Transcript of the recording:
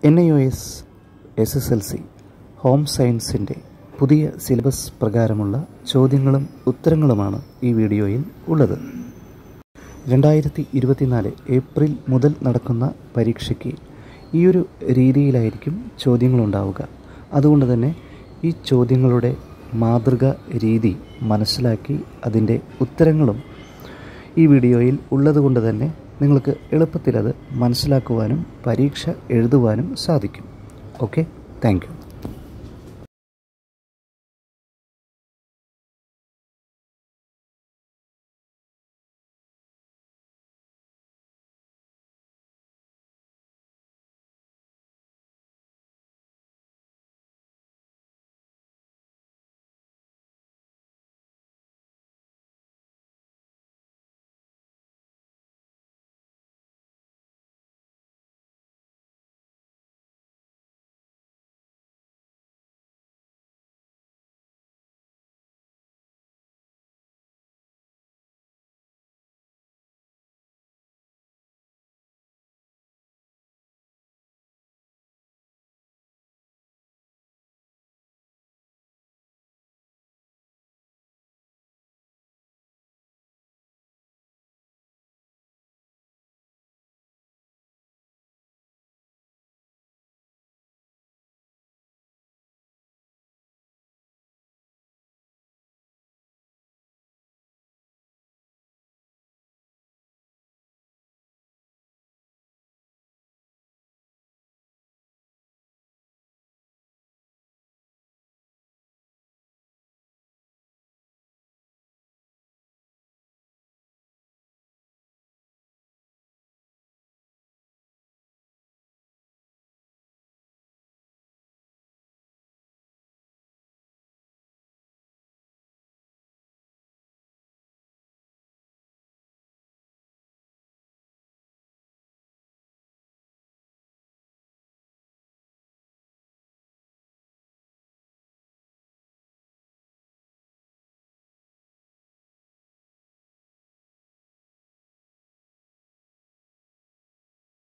N I O S S S L C home സയൻസിൻ്റെ പുതിയ syllabus പ്രകാരമുള്ള ചോദ്യങ്ങളും ഉത്തരങ്ങളുമാണ് ഈ വീഡിയോയിൽ ഉള്ളത് രണ്ടായിരത്തി ഇരുപത്തിനാല് ഏപ്രിൽ മുതൽ നടക്കുന്ന പരീക്ഷയ്ക്ക് ഈ ഒരു രീതിയിലായിരിക്കും ചോദ്യങ്ങളുണ്ടാവുക അതുകൊണ്ട് തന്നെ ഈ ചോദ്യങ്ങളുടെ മാതൃക രീതി മനസ്സിലാക്കി അതിൻ്റെ ഉത്തരങ്ങളും ഈ വീഡിയോയിൽ ഉള്ളതുകൊണ്ട് തന്നെ നിങ്ങൾക്ക് എളുപ്പത്തിൽ അത് മനസ്സിലാക്കുവാനും പരീക്ഷ എഴുതുവാനും സാധിക്കും ഓക്കെ താങ്ക് യു